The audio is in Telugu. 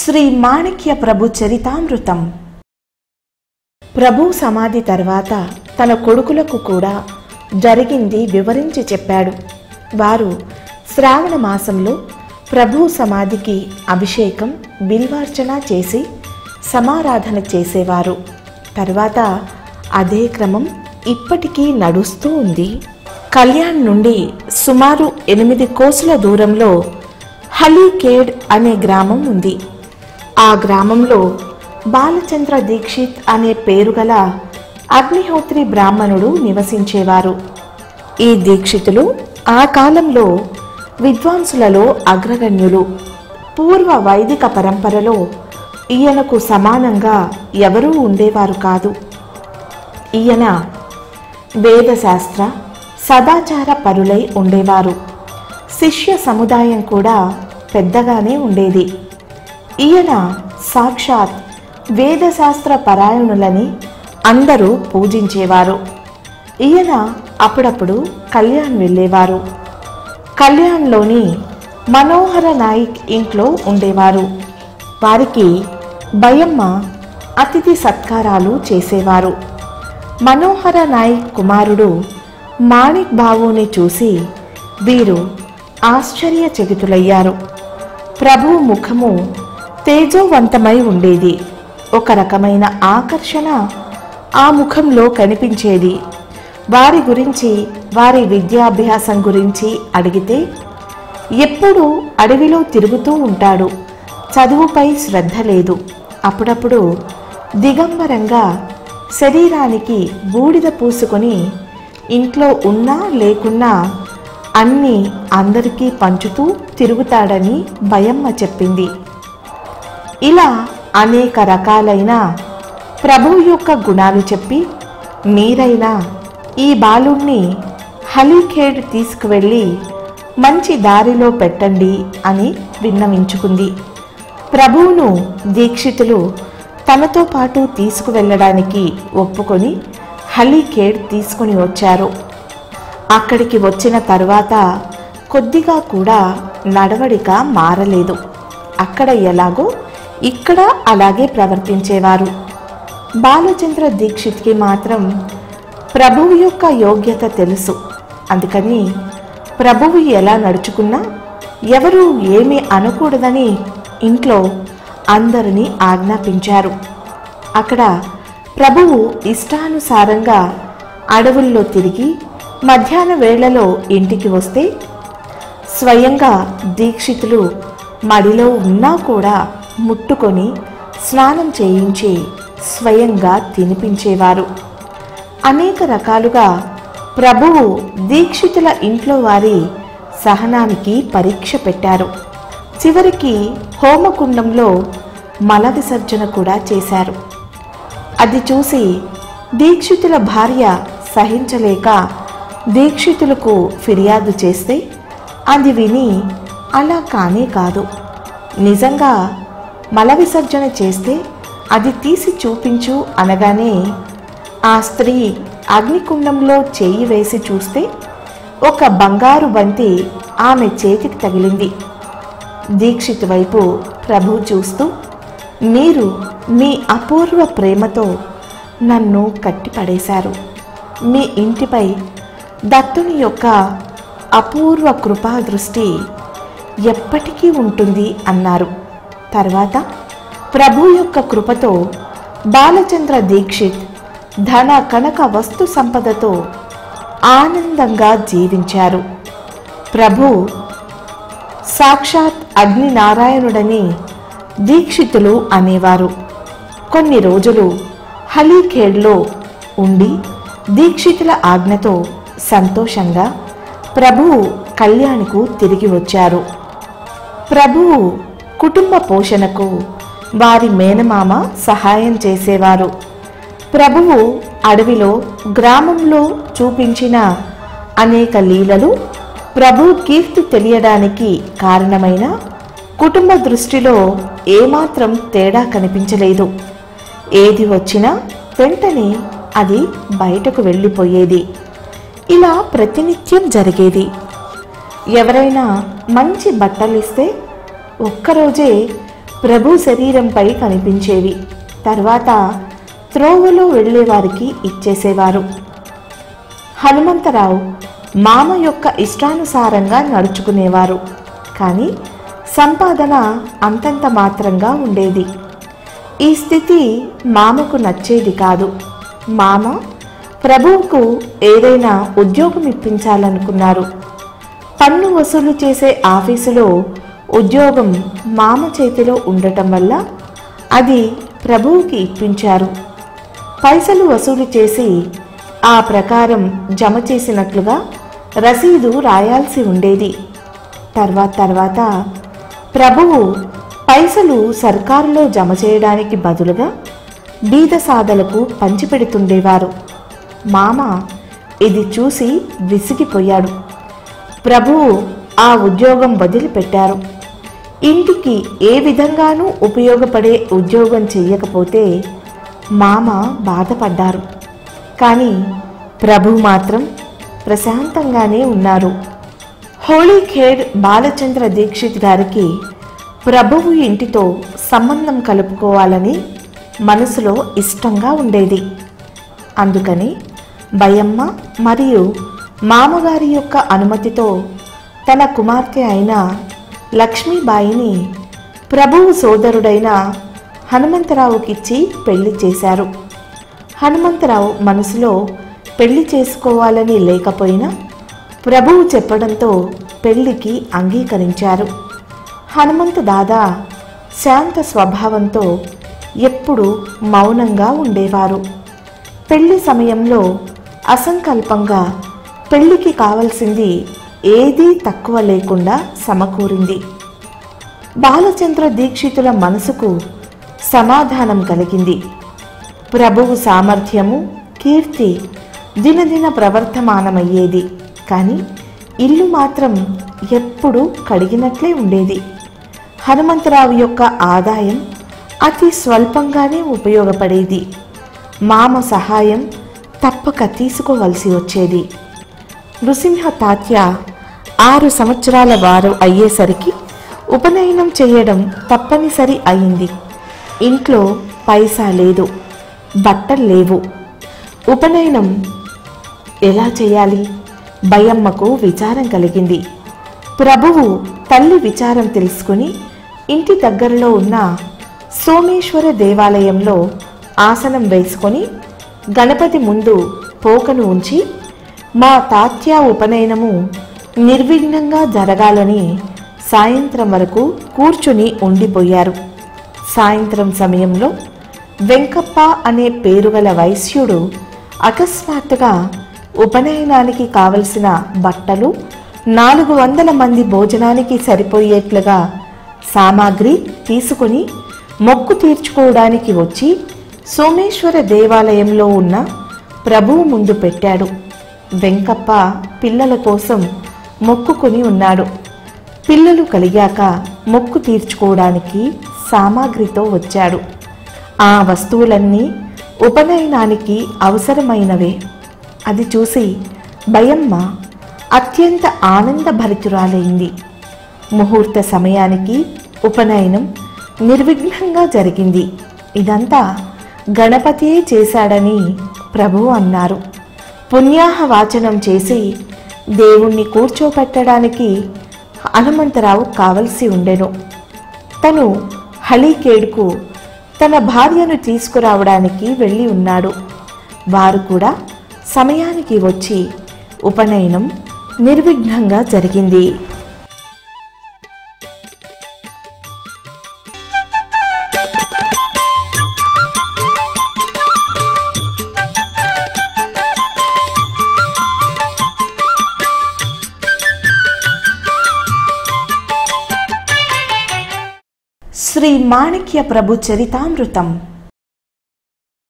శ్రీ మాణిక్య ప్రభు చరితామృతం ప్రభు సమాధి తర్వాత తన కొడుకులకు కూడా జరిగింది వివరించి చెప్పాడు వారు శ్రావణ మాసంలో ప్రభు సమాధికి అభిషేకం బిల్వార్చన చేసి సమారాధన చేసేవారు తర్వాత అదే క్రమం ఇప్పటికీ నడుస్తూ ఉంది కళ్యాణ్ నుండి సుమారు ఎనిమిది కోసుల దూరంలో హలీకేడ్ అనే గ్రామం ఉంది ఆ గ్రామంలో బాలచంద్ర దీక్షిత్ అనే పేరు గల అగ్నిహోత్రి బ్రాహ్మణుడు నివసించేవారు ఈ దీక్షితులు ఆ కాలంలో విద్వాంసులలో అగ్రగణ్యులు పూర్వ వైదిక పరంపరలో ఈయనకు సమానంగా ఎవరూ ఉండేవారు కాదు ఈయన వేదశాస్త్ర సదాచార పరులై ఉండేవారు శిష్య సముదాయం కూడా పెద్దగానే ఉండేది ఈయన సాక్షాత్ వేదశాస్త్ర పరాయణులని అందరూ పూజించేవారు ఈయన అప్పుడప్పుడు కళ్యాణ్ వెళ్ళేవారు కళ్యాణ్లోని మనోహర నాయిక్ ఇంట్లో ఉండేవారు వారికి భయమ్మ అతిథి సత్కారాలు చేసేవారు మనోహర నాయిక్ కుమారుడు మాణిక్ బాబుని చూసి వీరు ఆశ్చర్యచకితులయ్యారు ప్రభు ముఖము తేజోవంతమై ఉండేది ఒక రకమైన ఆకర్షణ ఆ ముఖంలో కనిపించేది వారి గురించి వారి విద్యాభ్యాసం గురించి అడిగితే ఎప్పుడూ అడవిలో తిరుగుతూ ఉంటాడు చదువుపై శ్రద్ధ లేదు అప్పుడప్పుడు దిగంబరంగా శరీరానికి బూడిద పూసుకొని ఇంట్లో ఉన్నా లేకున్నా అన్నీ అందరికీ పంచుతూ తిరుగుతాడని భయమ్మ చెప్పింది ఇలా అనేక రకాలైన ప్రభువు యొక్క గుణాలు చెప్పి మీరైనా ఈ బాలుణ్ణి హలీఖేడ్ తీసుకువెళ్ళి మంచి దారిలో పెట్టండి అని విన్నవించుకుంది ప్రభువును దీక్షితులు తనతో పాటు తీసుకువెళ్ళడానికి ఒప్పుకొని హలీఖేడ్ తీసుకుని వచ్చారు అక్కడికి వచ్చిన తరువాత కొద్దిగా కూడా నడవడిక మారలేదు అక్కడ ఎలాగో ఇక్కడ అలాగే ప్రవర్తించేవారు బాలచంద్ర దీక్షిత్కి మాత్రం ప్రభువు యొక్క యోగ్యత తెలుసు అందుకని ప్రభువు ఎలా నడుచుకున్నా ఎవరు ఏమీ అనకూడదని ఇంట్లో అందరినీ ఆజ్ఞాపించారు అక్కడ ప్రభువు ఇష్టానుసారంగా అడవుల్లో తిరిగి మధ్యాహ్న వేళలో ఇంటికి వస్తే స్వయంగా దీక్షితులు మడిలో ఉన్నా కూడా ముట్టుకొని స్నానం చేయించి స్వయంగా తినిపించేవారు అనేక రకాలుగా ప్రభువు దీక్షితుల ఇంట్లో వారి సహనానికి పరీక్ష పెట్టారు చివరికి హోమకుండంలో మల విసర్జన కూడా చేశారు అది చూసి దీక్షితుల భార్య సహించలేక దీక్షితులకు ఫిర్యాదు చేస్తే అది విని అలా కానే కాదు నిజంగా మల విసర్జన చేస్తే అది తీసి చూపించు అనగానే ఆ స్త్రీ అగ్నికుండంలో చేయి వేసి చూస్తే ఒక బంగారు బంతి ఆమె చేతికి తగిలింది దీక్షిత్ వైపు ప్రభు చూస్తూ మీరు మీ అపూర్వ ప్రేమతో నన్ను కట్టిపడేశారు మీ ఇంటిపై దత్తుని యొక్క అపూర్వ కృపా దృష్టి ఎప్పటికీ ఉంటుంది అన్నారు తర్వాత ప్రభు యొక్క కృపతో బాలచంద్ర దీక్షిత్ ధన కనక వస్తు సంపదతో ఆనందంగా జీవించారు ప్రభు సాక్షాత్ అగ్ని నారాయణుడని దీక్షితులు అనేవారు కొన్ని రోజులు హలీఖేడ్లో ఉండి దీక్షితుల ఆజ్ఞతో సంతోషంగా ప్రభువు కళ్యాణ్కు తిరిగి వచ్చారు ప్రభువు కుటుంబ పోషణకు వారి మేనమామ సహాయం చేసేవారు ప్రభువు అడవిలో గ్రామంలో చూపించిన అనేక లీలలు ప్రభు కీర్తి తెలియడానికి కారణమైన కుటుంబ దృష్టిలో ఏమాత్రం తేడా కనిపించలేదు ఏది వచ్చినా వెంటనే అది బయటకు వెళ్ళిపోయేది ఇలా ప్రతినిత్యం జరిగేది ఎవరైనా మంచి బట్టలిస్తే ఒక్కరోజే ప్రభు శరీరంపై కనిపించేవి తర్వాత త్రోవలో వెళ్ళేవారికి ఇచ్చేసేవారు హనుమంతరావు మామ యొక్క ఇష్టానుసారంగా నడుచుకునేవారు కానీ సంపాదన అంతంత మాత్రంగా ఉండేది ఈ స్థితి మామకు నచ్చేది కాదు మామ ప్రభువుకు ఏదైనా ఉద్యోగం ఇప్పించాలనుకున్నారు పన్ను వసూలు చేసే ఆఫీసులో ఉద్యోగం మామ చేతిలో ఉండటం వల్ల అది ప్రభువుకి ఇప్పించారు పైసలు వసూలు చేసి ఆ ప్రకారం జమ చేసినట్లుగా రసీదు రాయాల్సి ఉండేది తర్వాత తర్వాత ప్రభువు పైసలు సర్కారులో జమ చేయడానికి బదులుగా బీద సాదలకు పంచిపెడుతుండేవారు మామ ఇది చూసి విసిగిపోయాడు ప్రభువు ఆ ఉద్యోగం వదిలిపెట్టారు ఇంటికి ఏ విధంగానూ ఉపయోగపడే ఉద్యోగం చెయ్యకపోతే మామ బాధపడ్డారు కానీ ప్రభు మాత్రం ప్రశాంతంగానే ఉన్నారు హోళీఖేడ్ బాలచంద్ర దీక్షిత్ గారికి ప్రభువు ఇంటితో సంబంధం కలుపుకోవాలని మనసులో ఇష్టంగా ఉండేది అందుకని భయమ్మ మరియు మామగారి యొక్క అనుమతితో తన కుమార్తె అయిన లక్ష్మీబాయిని ప్రభువు సోదరుడైన హనుమంతరావుకిచ్చి పెళ్లి చేశారు హనుమంతరావు మనసులో పెళ్లి చేసుకోవాలని లేకపోయినా ప్రభువు చెప్పడంతో పెళ్లికి అంగీకరించారు హనుమంత దాదా శాంత స్వభావంతో ఎప్పుడూ మౌనంగా ఉండేవారు పెళ్లి సమయంలో అసంకల్పంగా పెళ్లికి కావలసింది ఏదీ తక్కువ లేకుండా సమకూరింది బాలచంద్ర దీక్షితుల మనసుకు సమాధానం కలిగింది ప్రభువు సామర్థ్యము కీర్తి దినదిన ప్రవర్తమానమయ్యేది కానీ ఇల్లు మాత్రం ఎప్పుడూ కడిగినట్లే ఉండేది హనుమంతరావు యొక్క ఆదాయం అతి స్వల్పంగానే ఉపయోగపడేది మామ సహాయం తప్పక తీసుకోవలసి వచ్చేది నృసింహ తాత్య ఆరు సంవత్సరాల వారు అయ్యేసరికి ఉపనయనం చేయడం తప్పనిసరి అయింది ఇంట్లో పైసా లేదు బట్టలు లేవు ఉపనయనం ఎలా చేయాలి భయమ్మకు విచారం కలిగింది ప్రభువు తల్లి విచారం తెలుసుకుని ఇంటి దగ్గరలో ఉన్న సోమేశ్వర దేవాలయంలో ఆసనం వేసుకొని గణపతి ముందు పోకను ఉంచి మా తాత్య ఉపనయనము నిర్విఘ్నంగా జరగాలని సాయంత్రం వరకు కూర్చుని ఉండిపోయారు సాయంత్రం సమయంలో వెంకప్ప అనే పేరు గల వైశ్యుడు అకస్మాత్తుగా ఉపనయనానికి కావలసిన బట్టలు నాలుగు వందల మంది భోజనానికి సరిపోయేట్లుగా సామాగ్రి తీసుకుని మొక్కు తీర్చుకోవడానికి వచ్చి సోమేశ్వర దేవాలయంలో ఉన్న ప్రభువు ముందు పెట్టాడు వెంకప్ప పిల్లల కోసం మొక్కుకొని ఉన్నాడు పిల్లలు కలిగాక మొక్కు తీర్చుకోవడానికి సామాగ్రితో వచ్చాడు ఆ వస్తువులన్నీ ఉపనయనానికి అవసరమైనవే అది చూసి భయమ్మ అత్యంత ఆనందభరితురాలైంది ముహూర్త సమయానికి ఉపనయనం నిర్విఘ్నంగా జరిగింది ఇదంతా గణపతియే చేశాడని ప్రభువు అన్నారు పుణ్యాహ వాచనం చేసి దేవుణ్ణి కూర్చోపెట్టడానికి హనుమంతరావు కావలసి ఉండెను తను హళీకేడుకు తన భార్యను తీసుకురావడానికి వెళ్ళి ఉన్నాడు వారు కూడా సమయానికి వచ్చి ఉపనయనం నిర్విఘ్నంగా జరిగింది శ్రీ మాణిక్య ప్రభు చరితామృతం